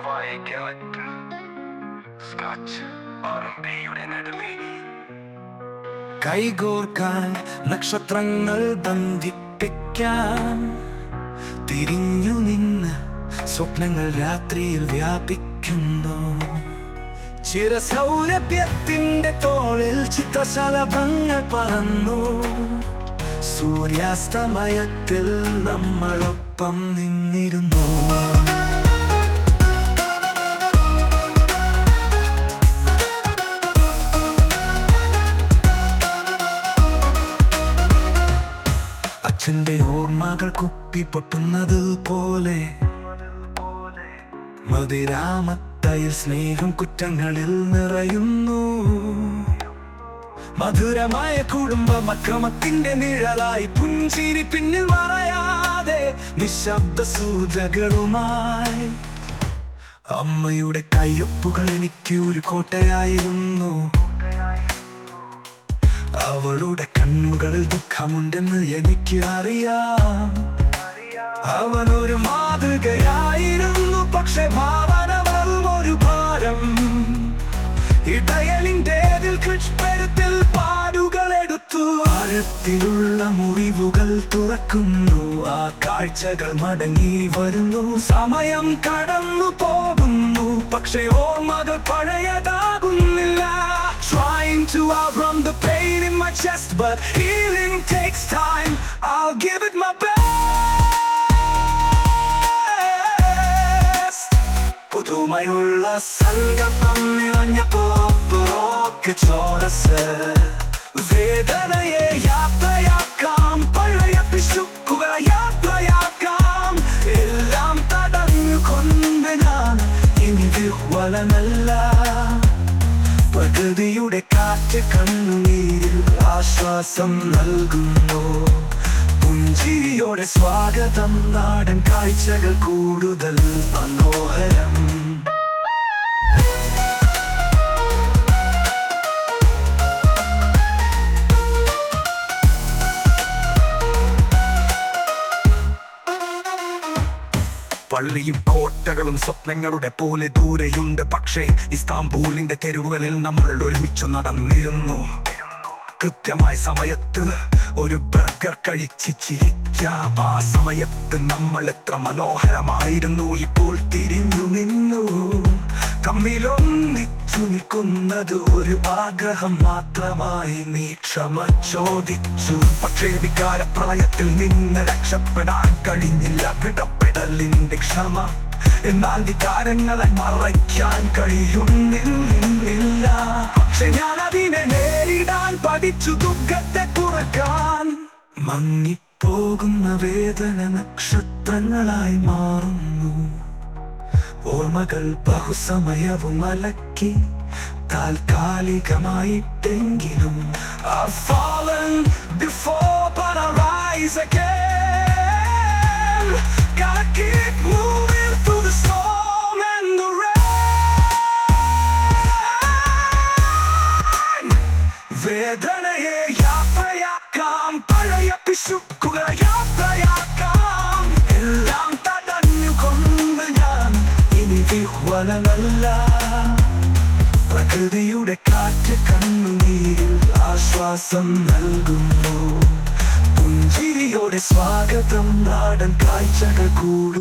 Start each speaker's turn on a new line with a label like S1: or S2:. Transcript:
S1: വായിക്കാൻ സ്കോച്ച് ഓർമ്മയുടെ നടുവിൽ
S2: കൈകോർക്കാൻ നക്ഷത്രങ്ങൾ ബന്ധിപ്പിക്കാൻ തിരിഞ്ഞു നിന്ന് സ്വപ്നങ്ങൾ രാത്രിയിൽ വ്യാപിക്കുന്നു ചിരസൗരഭ്യത്തിന്റെ തോളിൽ ചിത്രശലഭങ്ങൾ പറന്നു സൂര്യാസ്തമയത്തിൽ നമ്മളൊപ്പം നിന്നിരുന്നു അച്ഛന്റെ ഓർമ്മകൾ കുപ്പി പൊട്ടുന്നത് പോലെ മതിരാമത്തയിൽ സ്നേഹം കുറ്റങ്ങളിൽ നിറയുന്നു മധുരമായ കുടുംബം അക്രമത്തിന്റെ നിഴലായി പുഞ്ചിരി പിന്നിൽ മറയാതെ നിശബ്ദ സൂചകളുമായി അമ്മയുടെ കയ്യൊപ്പുകൾ എനിക്ക് ഒരു കോട്ടയായിരുന്നു അവളുടെ കണ്ണുകളിൽ ദുഃഖമുണ്ടെന്ന് എനിക്ക് അറിയാം അവനൊരു മാതൃകയായിരുന്നു പക്ഷെ ഭാവന വെറും ഒരു ഭാരം ഇടയലിൻ്റെതിൽ കൃഷ്ണത്തിൽ പാടുകൾ എടുത്തു ആഴത്തിലുള്ള മുറിവുകൾ തുറക്കുന്നു ആ കാഴ്ചകൾ മടങ്ങി വരുന്നു സമയം കടന്നു പോകുന്നു പക്ഷെ ഓർമ്മകൾ പഴയതാകുന്നില്ല Trying to outrun the pain in my chest But healing takes time I'll give it my best പുതുമയുള്ള സംഗമം നിറഞ്ഞപ്പോക്ക് ചോരസ് വേദനയെ യാത്രയാക്കാം പഴയ പിശുക്കുകളെ യാത്രയാക്കാം എല്ലാം തടഞ്ഞു കൊണ്ട് ഞാൻ ഇനി വിഹ്വലനല്ല പ്രകൃതിയുടെ കാറ്റ് കണ്ണുനീരിൽ ആശ്വാസം നൽകുന്നു പുഞ്ചിരിയോടെ സ്വാഗതം നാടൻ കാഴ്ചകൾ കൂടുതൽ മനോഹരം പള്ളിയും കോട്ടകളും സ്വപ്നങ്ങളുടെ പോലെ ദൂരെയുണ്ട് പക്ഷേ ഇസ്താംബൂളിന്റെ തെരുവുകളിൽ നമ്മൾ ഒരുമിച്ച് നടന്നിരുന്നു കൃത്യമായ സമയത്ത് ഒരു ബർഗർ കഴിച്ച് ചിരിക്കാം ആ സമയത്ത് നമ്മൾ എത്ര മനോഹരമായിരുന്നു ഇപ്പോൾ തിരിഞ്ഞു നിന്നു തമ്മിലൊന്നിച്ചു നിൽക്കുന്നത് ഒരു ആഗ്രഹം മാത്രമായി നീ ക്ഷമ ചോദിച്ചു പക്ഷേ വികാരപ്രളയത്തിൽ നിന്ന് രക്ഷപ്പെടാൻ കഴിഞ്ഞില്ല വിടപ്പെടലിന്റെ ക്ഷമ എന്നാൽ വികാരങ്ങളെ മറയ്ക്കാൻ കഴിയുന്നില്ല പക്ഷെ ഞാൻ അതിനെ നേരിടാൻ പഠിച്ചു ദുഃഖത്തെ കുറക്കാൻ മങ്ങിപ്പോകുന്ന വേദന നക്ഷത്രങ്ങളായി മാറുന്നു ഓർമ്മകൾ ബഹുസമയവും അലക്കി താൽക്കാലികമായിട്ടെങ്കിലും I've fallen before but I rise again Gotta keep moving through the storm and the rain വേദനയെ യാത്രയാക്കാം പഴയ പിശുക്കുകളെ യാത്രയാക്കാം എല്ലാം തടഞ്ഞുകൊണ്ട് ഞാൻ ഇനി വിഹ്വലനല്ല പ്രകൃതിയുടെ കാറ്റ് കണ്ണുനീരിൽ ആശ്വാസം നൽകുന്നു പുഞ്ചിരിയോടെ സ്വാഗതം നാടൻ കാഴ്ചകൾ കൂടും